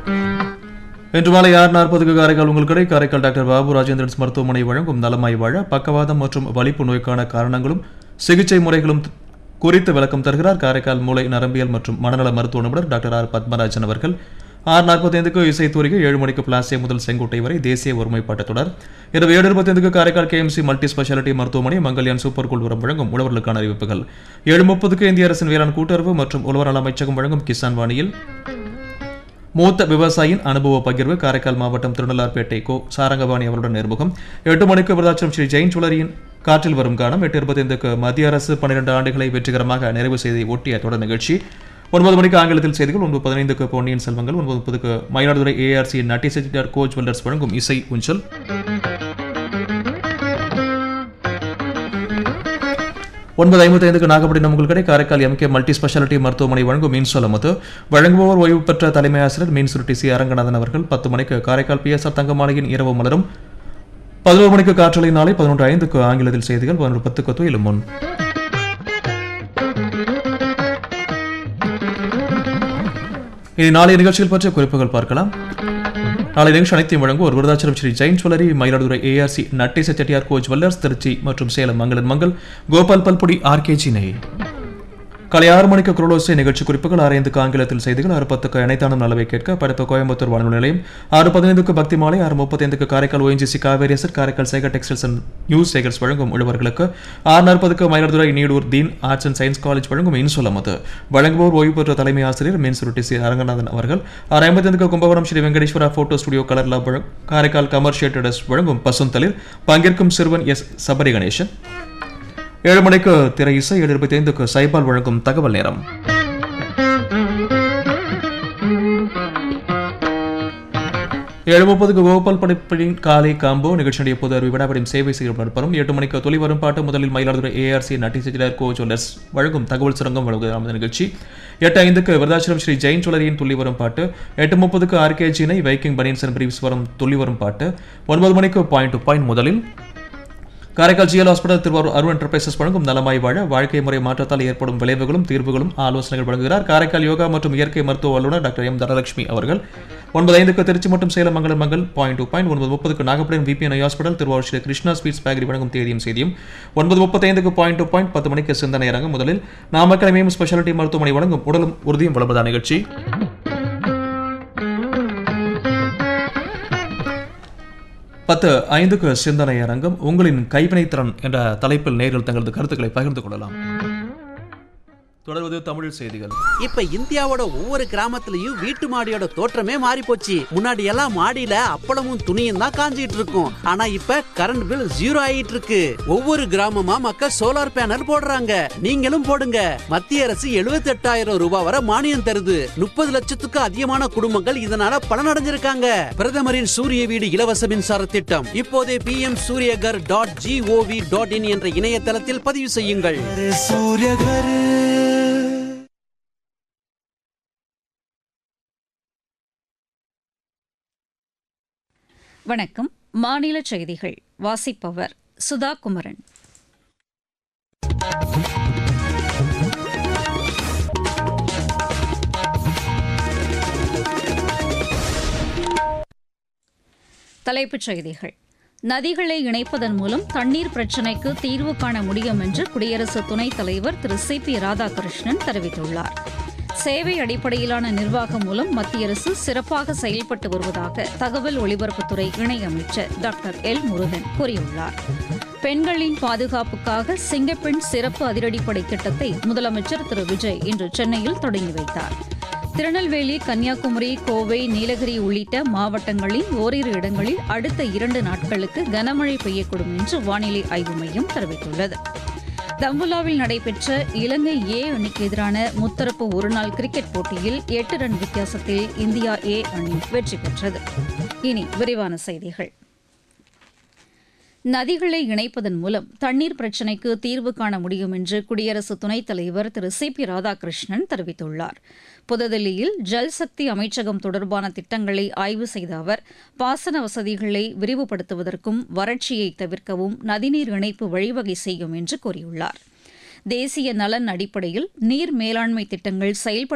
இன்று மாலை ஆறு நாற்பதுக்கு காரைக்கால் உங்கள் கடை காரைக்கால் டாக்டர் பாபு ராஜேந்திரன்ஸ் மருத்துவமனை வழங்கும் நலமாய் வாழ பக்கவாதம் மற்றும் வலிப்பு நோய்க்கான காரணங்களும் சிகிச்சை முறைகளும் குறித்து விளக்கம் தருகிறார் காரைக்கால் மூளை நரம்பியல் மற்றும் மனநல மருத்துவ நிபுணர் டாக்டர் ஆர் பத்மராஜன் அவர்கள் ஆறு நாற்பத்தைந்துக்கு இசைத்தூரிகை ஏழு மணிக்கு பிளாசிய முதல் செங்கோட்டை வரை தேசிய ஒருமைப்பாட்டு தொடர் இரவு ஏழு இருபத்தைந்துக்கு காரைக்கால் கேஎம்சி மல்டி ஸ்பெஷாலிட்டி மருத்துவமனை மங்கல்யான் சூப்பர் கூல் உரம் வழங்கும் உழவர்களுக்கான அறிவிப்புகள் ஏழு முப்பதுக்கு இந்திய அரசின் வேளாண் கூட்டுறவு மற்றும் உழவர் நல அமைச்சகம் வழங்கும் கிசான் வாணியில் மூத்த விவசாயியின் அனுபவ பகிர்வு காரைக்கால் மாவட்டம் திருநள்ளார்பேட்டை கோ சாரங்கபாணி அவருடன் நேர்முகம் எட்டு மணிக்கு விருதாச்சலம் ஸ்ரீ ஜெயின் ஜுவலரியின் காற்றில் வரும் காலம் எட்டு இருபத்தைந்துக்கு மத்திய அரசு பன்னிரண்டு ஆண்டுகளை வெற்றிகரமாக நிறைவு செய்து ஒட்டிய தொடர் நிகழ்ச்சி ஒன்பது மணிக்கு ஆங்கிலத்தில் செய்திகள் ஒன்பது பதினைந்துக்கு பொன்னியின் செல்வங்கள் ஒன்பது முப்பதுக்கு Mayiladuthurai ARC Natti Chettiar co jewellers வழங்கும் இசை ஊஞ்சல் ஒன்பது ஐம்பத்தி ஐந்துக்கு நாகப்பட்டினம் உங்கள் கடை காரைக்கால் எம்கே மல்டி ஸ்பெஷாலிட்டி மருத்துவமனை வழங்கும் மீன் சொல்லமுத்து வழங்குபவர் ஓய்வு பெற்ற தலைமை ஆசிரியர் மீன் சுருட்டி சி அரங்கநாதன் அவர்கள் பத்து மணிக்கு காரைக்கால் பிஎஸ்ஆர் தங்கமாலையின் இரவு மலரும் பதினோரு மணிக்கு காற்றலை நாளை பதினொன்று ஐந்துக்கு ஆங்கிலத்தில் செய்திகள் பதினொன்று பத்துக்கு துயிலும் முன் இனி நாளைய நிகழ்ச்சிகள் பற்றிய குறிப்புகள் பார்க்கலாம் நாளை நிகழ்ச்சி அனைத்தையும் வழங்கும் ஒரு Virudhachalam Sri Jain jewellery Mayiladuthurai ARC Natesa Chettiar co jewellers Trichy மற்றும் சேலம் மங்களன் மங்கள் கோபால் பல்புடி ஆர்கேஜி நெய் காலை ஆறு மணிக்கு குரோலோசை நிகழ்ச்சி குறிப்புகள் ஆறு ஐந்துக்கு ஆங்கிலத்தில் செய்திகள் ஆறு பத்துக்கு இணைத்தானம் நலவை கேட்க படைப்பு கோயம்புத்தூர் வானொலி நிலையம் ஆறு பதினைந்துக்கு பக்தி மாலை ஆறு முப்பத்தைந்துக்கு Karaikal ONGC Cauvery asset Karaikal Sekar textiles and news Sekars வழங்கும் உழவர்களுக்கு ஆறு நாற்பதுக்கு Mayiladuthurai Needur Deen arts and science college வழங்கும் இன்சொல்லமது வழங்குவோர் ஓய்வு பெற்ற தலைமை ஆசிரியர் மீன் சுருட்டி சி அரங்கநாதன் அவர்கள் ஆறு ஐம்பத்தைந்துக்கு Kumbakonam Sri Venkateswara photo studio colour lab வழங்கும் காரைக்கால் கமர்ஷியல் ட்ரேடர்ஸ் வழங்கும் பசுந்தளிர் பங்கேற்கும் சிறுவன் எஸ் சபரி கணேசன் ஏழு மணிக்கு திரை இசை ஏழு இருபத்தி ஐந்துக்கு சைபால் வழங்கும் தகவல் நேரம் ஏழு முப்பதுக்கு கோபால் படைப்பின் காலை காம்போ நிகழ்ச்சியுடைய பொது அறிவு விடாபடியும் சேவை செய்யும் நடுப்பரும் எட்டு மணிக்கு தொலை வரும் பாட்டு முதலில் Mayiladuthurai ARC Natti Chettiar co jewellers வழங்கும் தகவல் சுரங்கம் வழங்குகிற நிகழ்ச்சி எட்டு ஐந்துக்கு விருதாச்சலம் ஸ்ரீ ஜெயின் ஜுவல்லரியின் துள்ளி வரும் பாட்டு எட்டு முப்பதுக்கு ஆர்கேஜினை வைக்கிங் பனியன்ஸ் அண்ட் பிரீவ்ஸ் வரும் துள்ளி வரும் பாட்டு ஒன்பது மணிக்கு பாயிண்ட் டு பாயிண்ட் முதலில் Karaikal GL hospital Tiruvarur Arun enterprises வழங்கும் நலமாய் வாழ வாழ்க்கை முறை மாற்றத்தால் ஏற்படும் விளைவுகளும் தீர்வுகளும் ஆலோசனைகள் வழங்குகிறார் காரைக்கால் யோகா மற்றும் இயற்கை மருத்துவ வல்லுநர் டாக்டர் எம் தனலட்சுமி அவர்கள் ஒன்பது ஐந்துக்கு திருச்சி மற்றும் சேலம் மங்கலம் மங்கள் பாயிண்ட் டூ பாயிண்ட் ஒன்பது முப்பதுக்கு Nagapattinam VPN hospital Tiruvarur Sri Krishna sweets bakery வழங்கும் தேதியும் செய்தியும் ஒன்பது முப்பத்தைந்துக்கு பாயிண்ட் டூ பாயிண்ட் பத்து மணிக்கு சிந்தனை அரங்கம் முதலில் நாமக்கல் மேம் ஸ்பெஷாலிட்டி மருத்துவமனை வழங்கும் உடலும் உறுதியும் வளர்மதா நிகழ்ச்சி பத்து ஐந்துக்கு சிந்தனை அரங்கம் உங்களின் கைவினைத்திறன் என்ற தலைப்பில் நேரில் தங்களது கருத்துக்களை பகிர்ந்து கொள்ளலாம் தொடர்வது தமிழ் செய்திகள் இப்ப இந்தியாவோட ஒவ்வொரு கிராமத்துலயும் வீட்டு மாடியோட தோற்றமே மாறி போச்சு முன்னாடி எல்லாம் மாடியில அப்பளமும் துணியும் தான் காஞ்சிட்டு இருக்கும் ஆனா இப்ப கரண்ட் பில் ஜீரோ ஆயிட்டு இருக்கு ஒவ்வொரு கிராமமா மக்கள் சோலார் பேனல் போடுறாங்க நீங்களும் போடுங்க மத்திய அரசு 78000 ரூபாய் வரை மானியம் தருது முப்பது லட்சத்துக்கு அதிகமான குடும்பங்கள் இதனால பலனடைஞ்சிருக்காங்க பிரதமரின் சூரிய வீடு இலவச மின்சார திட்டம் இப்போதே P M Suryaghar dot GOV dot in என்ற இணையதளத்தில் பதிவு செய்யுங்கள் सूर्य घर வணக்கம் மாநில செய்திகள் வாசிப்பவர் சுதா குமரன் தலைப்புச் செய்திகள் நதிகளை இணைப்பதன் மூலம் தண்ணீர் பிரச்சினைக்கு தீர்வு காண முடியும் என்று குடியரசு துணைத் தலைவர் திரு சி பி ராதாகிருஷ்ணன் தெரிவித்துள்ளார் சேவை அடிப்படையிலான நிர்வாகம் மூலம் மத்திய அரசு சிறப்பாக செயல்பட்டு வருவதாக தகவல் ஒலிபரப்புத்துறை இணையமைச்சர் டாக்டர் எல் முருகன் கூறியுள்ளார் பெண்களின் பாதுகாப்புக்காக சிங்கப்பெண் சிறப்பு அதிரடிப்படை திட்டத்தை முதலமைச்சர் திரு விஜய் இன்று சென்னையில் தொடங்கி வைத்தார் திருநெல்வேலி கன்னியாகுமரி கோவை நீலகிரி உள்ளிட்ட மாவட்டங்களில் ஓரிரு இடங்களில் அடுத்த இரண்டு நாட்களுக்கு கனமழை பெய்யக்கூடும் என்று வானிலை ஆய்வு மையம் தெரிவித்துள்ளது தம்புலாவில் நடைபெற்ற இலங்கை ஏ அணிக்கு எதிரான முத்தரப்பு ஒருநாள் கிரிக்கெட் போட்டியில் எட்டு ரன் வித்தியாசத்தில் இந்தியா ஏ அணி வெற்றி பெற்றது இனி விரிவான செய்திகள் நதிகளை இணைப்பதன் மூலம் தண்ணீர் பிரச்சினைக்கு தீர்வு காண முடியும் என்று குடியரசு துணைத் தலைவர் திரு சி பி ராதாகிருஷ்ணன் தெரிவித்துள்ளார் புதுதில்லியில் ஜல் சக்தி அமைச்சகம் தொடர்பான திட்டங்களை ஆய்வு செய்த அவர் பாசன வசதிகளை விரிவுபடுத்துவதற்கும் வறட்சியை தவிர்க்கவும் நதிநீர் இணைப்பு வழிவகை செய்யும் என்று கூறியுள்ளார் தேசிய நலன் அடிப்படையில் நீர் மேலாண்மை திட்டங்கள் செயல்பட